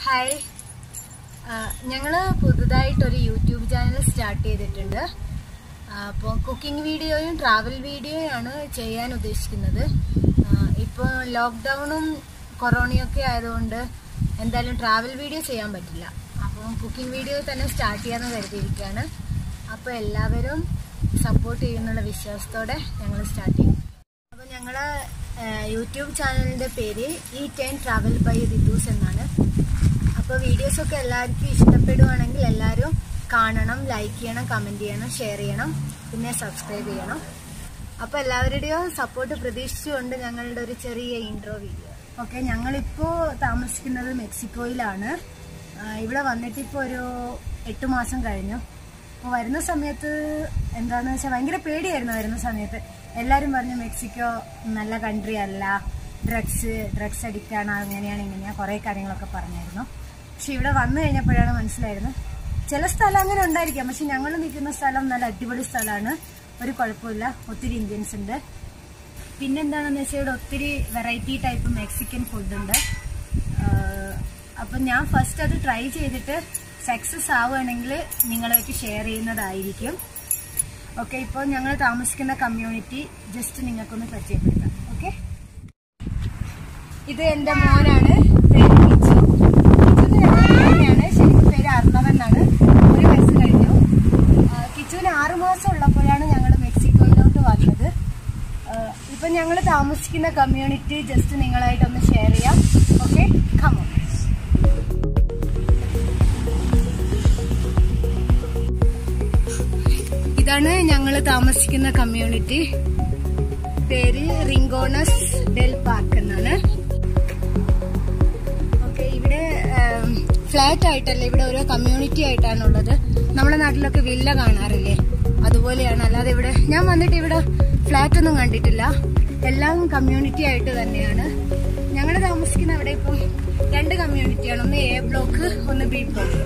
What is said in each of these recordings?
Hi ഞങ്ങൾ പുതുതായിട്ടൊരു YouTube channel start ചെയ്തിട്ടുണ്ട് അപ്പോൾ കുക്കിംഗ് വീഡിയോയും ട്രാവൽ വീഡിയോയാണ് ചെയ്യാൻ ഉദ്ദേശിക്കുന്നത് ഇപ്പോൾ ലോക്ക്ഡൗണും കൊറോണയൊക്കെ ആയതുകൊണ്ട് എന്തായാലും ട്രാവൽ വീഡിയോ ചെയ്യാൻ പറ്റില്ല അപ്പോൾ കുക്കിംഗ് വീഡിയോ തന്നെ സ്റ്റാർട്ട് ചെയ്യാമെന്ന് കരുതിയിരിക്കുകയാണ് അപ്പോൾ എല്ലാവരും സപ്പോർട്ട് ചെയ്യുന്നുള്ള വിശ്വാസത്തോടെ ഞങ്ങൾ സ്റ്റാർട്ട് ചെയ്യും അപ്പോൾ ഞങ്ങളെ യൂട്യൂബ് ചാനലിൻ്റെ പേര് ഈ ടെൻ ട്രാവൽ ബൈ റിദൂസ് എന്നാണ് അപ്പോൾ വീഡിയോസൊക്കെ എല്ലാവർക്കും ഇഷ്ടപ്പെടുവാണെങ്കിൽ എല്ലാവരും കാണണം ലൈക്ക് ചെയ്യണം കമൻറ്റ് ചെയ്യണം ഷെയർ ചെയ്യണം പിന്നെ സബ്സ്ക്രൈബ് ചെയ്യണം അപ്പോൾ എല്ലാവരുടെയും സപ്പോർട്ട് പ്രതീക്ഷിച്ചുകൊണ്ട് ഞങ്ങളുടെ ഒരു ചെറിയ ഇൻട്രോ വീഡിയോ ഓക്കെ ഞങ്ങളിപ്പോൾ താമസിക്കുന്നത് മെക്സിക്കോയിലാണ് ആ, ഇവിടെ വന്നിട്ട് ഇപ്പോൾ ഒരു എട്ട് മാസം കഴിഞ്ഞു അപ്പോൾ വരുന്ന സമയത്ത് എന്താണെന്ന് വെച്ചാൽ ഭയങ്കര പേടിയായിരുന്നു വരുന്ന സമയത്ത് എല്ലാവരും പറഞ്ഞു മെക്സിക്കോ നല്ല കൺട്രി അല്ല ഡ്രഗ്സ് ഡ്രഗ്സ് അഡിക്റ്റ് ആണ് അങ്ങനെയാണ് ഇങ്ങനെയാണ് കുറേ കാര്യങ്ങളൊക്കെ പറഞ്ഞായിരുന്നു പക്ഷെ ഇവിടെ വന്നു കഴിഞ്ഞപ്പോഴാണ് മനസ്സിലായിരുന്നത് ചില സ്ഥലം അങ്ങനെ ഉണ്ടായിരിക്കാം പക്ഷെ ഞങ്ങൾ നിൽക്കുന്ന സ്ഥലം നല്ല അടിപൊളി സ്ഥലമാണ് ഒരു കുഴപ്പമില്ല ഒത്തിരി ഇന്ത്യൻസ് ഉണ്ട് പിന്നെന്താണെന്ന് വെച്ചാൽ ഇവിടെ ഒത്തിരി വെറൈറ്റി ടൈപ്പ് മെക്സിക്കൻ ഫുഡുണ്ട് അപ്പം ഞാൻ ഫസ്റ്റ് അത് ട്രൈ ചെയ്തിട്ട് സക്സസ് ആവുകയാണെങ്കിൽ നിങ്ങളായിട്ട് ഷെയർ ചെയ്യുന്നതായിരിക്കും ഓക്കെ ഇപ്പോൾ ഞങ്ങൾ താമസിക്കുന്ന കമ്മ്യൂണിറ്റി ജസ്റ്റ് നിങ്ങൾക്കൊന്ന് പരിചയപ്പെടുത്താം ഓക്കെ ഇത് എൻ്റെ മോനാണ് പേര് കിച്ചു കിച്ചുവിന് ഞങ്ങളുടെ തന്നെയാണ് ശരിക്കും പേര് അർണവൻ എന്നാണ് ഒരു വയസ്സ് കഴിഞ്ഞു ആ, കിച്ചുവിന് ആറു മാസം ഉള്ളപ്പോഴാണ് ഞങ്ങൾ മെക്സിക്കോയിലോട്ട് വന്നത് ആ, ഇപ്പൊ ഞങ്ങൾ താമസിക്കുന്ന കമ്മ്യൂണിറ്റി ജസ്റ്റ് നിങ്ങളായിട്ടൊന്ന് ഷെയർ ചെയ്യാം ഓക്കെ കമോ ഇതാണ് ഞങ്ങൾ താമസിക്കുന്ന കമ്മ്യൂണിറ്റി പേര് റിങ്കോണസ് ഡെൽ പാർക്ക് എന്നാണ് ഓക്കെ ഇവിടെ ഫ്ലാറ്റ് ആയിട്ടല്ല ഇവിടെ ഓരോ കമ്മ്യൂണിറ്റി ആയിട്ടാണുള്ളത് നമ്മുടെ നാട്ടിലൊക്കെ വില്ല കാണാറില്ലേ അതുപോലെയാണ് അല്ലാതെ ഇവിടെ ഞാൻ വന്നിട്ട് ഇവിടെ ഫ്ലാറ്റ് ഒന്നും കണ്ടിട്ടില്ല എല്ലാം കമ്മ്യൂണിറ്റി ആയിട്ട് തന്നെയാണ് ഞങ്ങൾ താമസിക്കുന്ന അവിടെ ഇപ്പം രണ്ട് കമ്മ്യൂണിറ്റിയാണ് ഒന്ന് എ ബ്ലോക്ക് ഒന്ന് ബി ബ്ലോക്ക്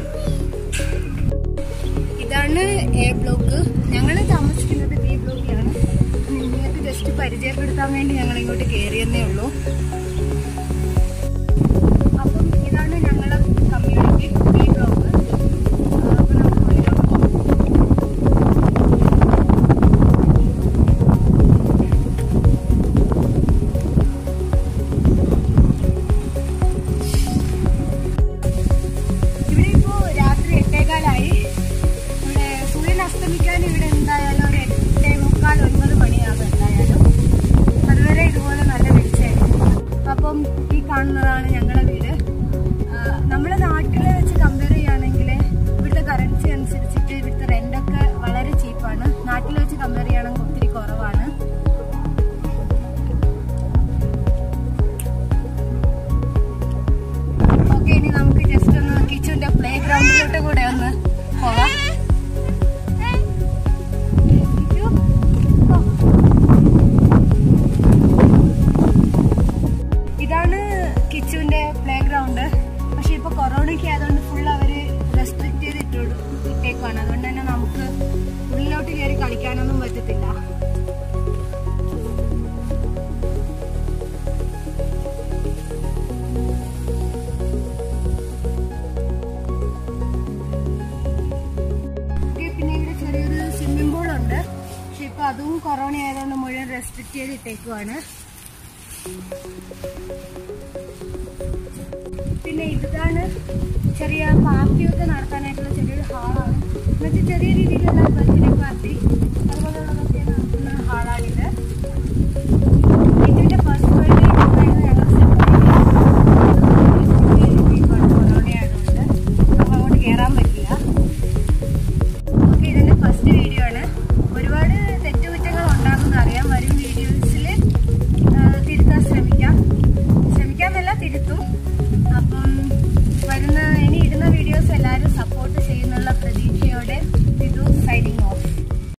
ഇതാണ് എ ബ്ലോക്ക് ഞങ്ങൾ താമസിക്കുന്നത് ബി ബ്ലോക്കിലാണ് നിങ്ങൾക്ക് ജസ്റ്റ് പരിചയപ്പെടുത്താൻ വേണ്ടി ഞങ്ങൾ ഇങ്ങോട്ട് കയറിയെന്നേ ഉള്ളൂ അപ്പം ഇതാണ് ഞങ്ങളുടെ കമ്മ്യൂണിറ്റി ബി ബ്ലോക്ക് അപ്പം നമുക്ക് ഉള്ളിലോട്ട് പോകാം ഇവിടെ ഇപ്പോ രാത്രി എട്ടേകാലായി ഇവിടെ സൂര്യൻ അസ്തമിക്കാൻ ഇവിടെ എന്തായാലും ഒരു എട്ടേ മുക്കാൽ ഒൻപത് മണിയാകും എന്തായാലും അതുവരെ ഇതുപോലെ നല്ല വെളിച്ചമായിരിക്കും അപ്പം ഈ കാണുന്നതാണ് ഞങ്ങളുടെ വീട് ആ, നമ്മുടെ നാട്ടിൽ വെച്ച് കമ്പയർ ചെയ്യുകയാണെങ്കിൽ ഇവിടുത്തെ കറൻസി അനുസരിച്ചിട്ട് ഇവിടുത്തെ റെൻ്റൊക്കെ വളരെ ചീപ്പാണ് നാട്ടിൽ വെച്ച് കമ്പയർ ചെയ്യുകയാണെങ്കിൽ ഒത്തിരി കുറവാണ് ഓക്കെ ഇനി നമുക്ക് ജസ്റ്റ് ഒന്ന് കിച്ചുവിന്റെ പ്ലേ ഗ്രൗണ്ടിലോട്ട് കൂടെ ഒന്ന് പോകാം കിച്ചു, പോ. ഇതാണ് കിച്ചുവിന്റെ പ്ലേ ഗ്രൗണ്ട് പക്ഷെ ഇപ്പൊ കൊറോണയ്ക്ക് ആയതുകൊണ്ട് ഫുൾ അവര് റെസ്ട്രിക്ട് ചെയ്ത് ഇട്ടു ഇട്ടേക്കുവാണ് അതുകൊണ്ട് തന്നെ നമുക്ക് ഉള്ളിലോട്ട് കയറി കളിക്കാനൊന്നും പറ്റത്തില്ല ഓക്കെ, പിന്നെ ഇവിടെ ചെറിയൊരു സ്വിമ്മിംഗ് പൂൾ ഉണ്ട് പക്ഷെ ഇപ്പൊ അതും കൊറോണ ആയതുകൊണ്ട് മുഴുവൻ റെസ്ട്രിക്ട് ചെയ്ത് ഇട്ടേക്കുവാണ് പിന്നെ ഇതാണ് ചെറിയ പാർട്ടിയൊക്കെ നടത്താനായിട്ടുള്ള ചെറിയൊരു ഹാളാണ് എന്നുവെച്ചാൽ ചെറിയ രീതിയിലുള്ള ബർത്ത്ഡേ പാർട്ടി അതുപോലെയുള്ളതൊക്കെ